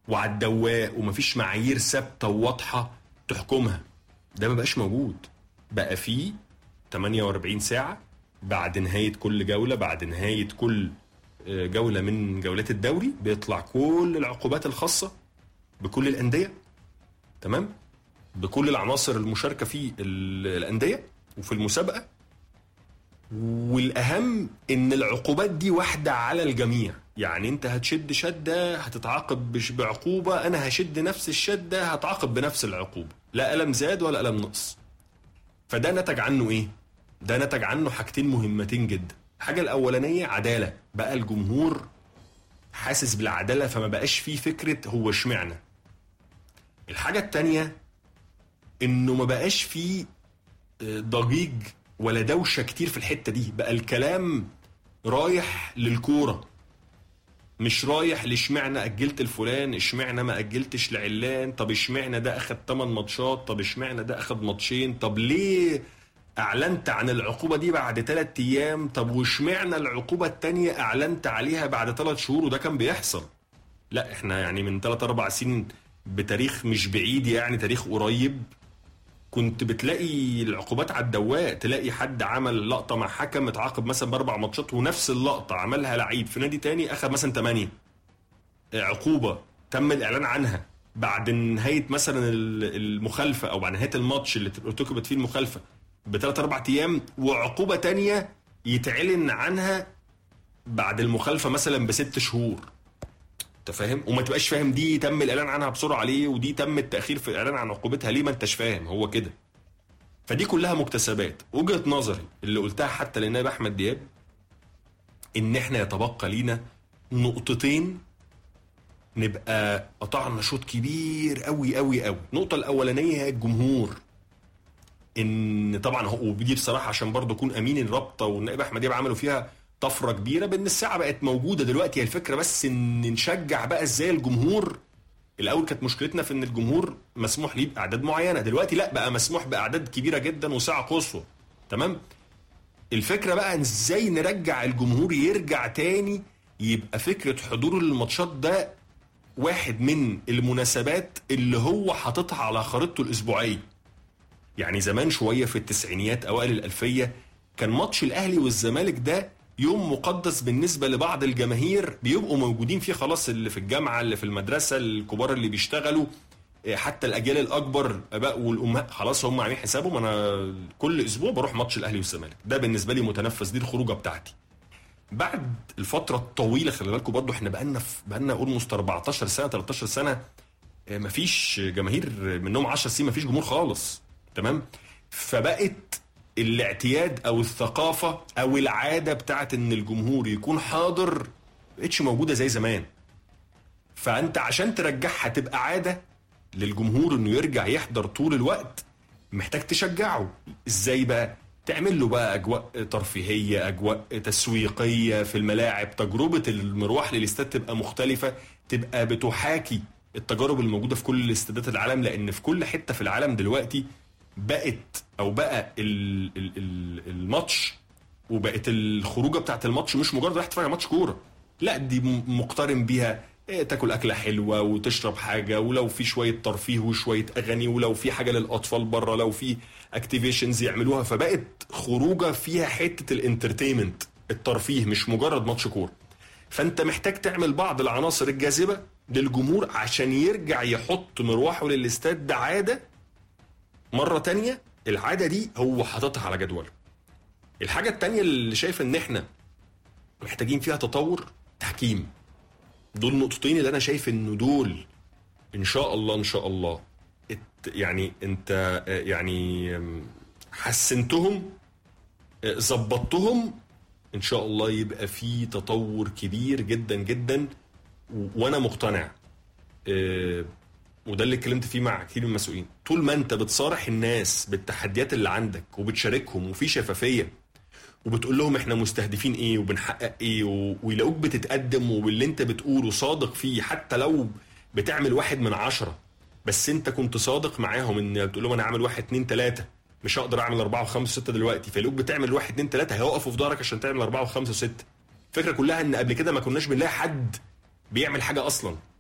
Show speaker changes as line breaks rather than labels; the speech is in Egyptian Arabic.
وعلى الدواء ومفيش معايير ثابته وواضحه تحكمها ده ما بقاش موجود بقى فيه 48 ساعه بعد نهايه كل جوله بعد نهايه كل آه، جوله من جولات الدوري بيطلع كل العقوبات الخاصه بكل الانديه تمام بكل العناصر المشاركه في ال- الانديه وفي المسابقه والاهم ان العقوبات دي واحده على الجميع يعني انت هتشد شده هتتعاقب بش- بعقوبه انا هشد نفس الشده هتعاقب بنفس العقوبه لا الم زاد ولا الم نقص فده نتج عنه ايه ده نتج عنه حاجتين مهمتين جدا الحاجه الاولانيه عداله بقى الجمهور حاسس بالعداله فما بقاش فيه فكره هو اشمعنى الحاجه التانيه انه ما بقاش فيه آه، ضجيج ولا دوشه كتير في الحته دي بقى الكلام رايح للكوره مش رايح لاشمعنى اجلت الفلان اشمعنى ما اجلتش لعلان طب اشمعنى ده اخد 8 ماتشات طب اشمعنى ده اخد ماتشين طب ليه اعلنت عن العقوبه دي بعد 3 ايام طب واشمعنى العقوبه التانية اعلنت عليها بعد 3 شهور وده كان بيحصل لا احنا يعني من 3 4 سنين بتاريخ مش بعيد يعني تاريخ قريب كنت بتلاقي العقوبات على الدواء تلاقي حد عمل لقطه مع حكم اتعاقب مثلا باربع ماتشات ونفس اللقطه عملها لعيب في نادي تاني اخذ مثلا ثمانيه عقوبه تم الاعلان عنها بعد نهايه مثلا ال- المخالفه او بعد نهايه الماتش اللي ارتكبت فيه المخالفه بثلاث اربع ايام وعقوبه تانية يتعلن عنها بعد المخالفه مثلا بست شهور انت فاهم وما تبقاش فاهم دي تم الاعلان عنها بسرعه ليه ودي تم التاخير في الاعلان عن عقوبتها ليه ما انتش فاهم هو كده فدي كلها مكتسبات وجهه نظري اللي قلتها حتى للنائب احمد دياب ان احنا يتبقى لينا نقطتين نبقى قطعنا شوط كبير قوي قوي قوي النقطه الاولانيه هي الجمهور ان طبعا هو ودي بصراحه عشان برضه اكون امين الرابطه والنائب احمد دياب عملوا فيها طفره كبيره بان الساعه بقت موجوده دلوقتي هي الفكره بس ان نشجع بقى ازاي الجمهور الاول كانت مشكلتنا في ان الجمهور مسموح ليه باعداد معينه دلوقتي لا بقى مسموح باعداد كبيره جدا وساعه قصوى تمام الفكره بقى إن ازاي نرجع الجمهور يرجع تاني يبقى فكره حضور الماتشات ده واحد من المناسبات اللي هو حاططها على خريطته الاسبوعيه يعني زمان شويه في التسعينيات اوائل الالفيه كان ماتش الاهلي والزمالك ده يوم مقدس بالنسبه لبعض الجماهير بيبقوا موجودين فيه خلاص اللي في الجامعه اللي في المدرسه الكبار اللي بيشتغلوا إيه، حتى الاجيال الاكبر اباء والامهات خلاص هم عاملين حسابهم انا كل اسبوع بروح ماتش الاهلي والزمالك ده بالنسبه لي متنفس دي الخروجه بتاعتي بعد الفتره الطويله خلي بالكم برضو احنا بقالنا في بقالنا اولموست 14 سنه 13 سنه آه، مفيش جماهير منهم 10 سنين مفيش جمهور خالص تمام فبقت الاعتياد او الثقافه او العاده بتاعت ان الجمهور يكون حاضر بقتش موجوده زي زمان فانت عشان ترجعها تبقى عاده للجمهور انه يرجع يحضر طول الوقت محتاج تشجعه ازاي بقى تعمل له بقى اجواء ترفيهيه اجواء تسويقيه في الملاعب تجربه المروح للاستاد تبقى مختلفه تبقى بتحاكي التجارب الموجوده في كل استادات العالم لان في كل حته في العالم دلوقتي بقت او بقى ال ال ال الماتش وبقت الخروجه بتاعت الماتش مش مجرد رايح تتفرج على ماتش كوره لا دي م- مقترن بيها إيه، تاكل اكله حلوه وتشرب حاجه ولو في شويه ترفيه وشويه اغاني ولو في حاجه للاطفال بره لو في اكتيفيشنز يعملوها فبقت خروجه فيها حته الانترتينمنت الترفيه مش مجرد ماتش كوره فانت محتاج تعمل بعض العناصر الجاذبه للجمهور عشان يرجع يحط مروحه للاستاد ده عاده مره تانية العاده دي هو حاططها على جدوله الحاجه التانية اللي شايف ان احنا محتاجين فيها تطور تحكيم دول نقطتين اللي انا شايف انه دول ان شاء الله ان شاء الله ات يعني انت آه، يعني آم، حسنتهم آه، ظبطتهم ان شاء الله يبقى في تطور كبير جدا جدا و- وانا مقتنع آه، وده اللي اتكلمت فيه مع كتير من المسؤولين طول ما انت بتصارح الناس بالتحديات اللي عندك وبتشاركهم وفي شفافيه وبتقول لهم احنا مستهدفين ايه وبنحقق ايه و... ويلاقوك بتتقدم وباللي انت بتقوله صادق فيه حتى لو بتعمل واحد من عشرة بس انت كنت صادق معاهم ان بتقول لهم انا عامل واحد اتنين تلاتة مش هقدر اعمل اربعة وخمسة وستة دلوقتي فيلاقوك بتعمل واحد اتنين تلاتة هيقفوا في ظهرك عشان تعمل اربعة وخمسة وستة الفكرة كلها ان قبل كده ما كناش بنلاقي حد بيعمل حاجة اصلا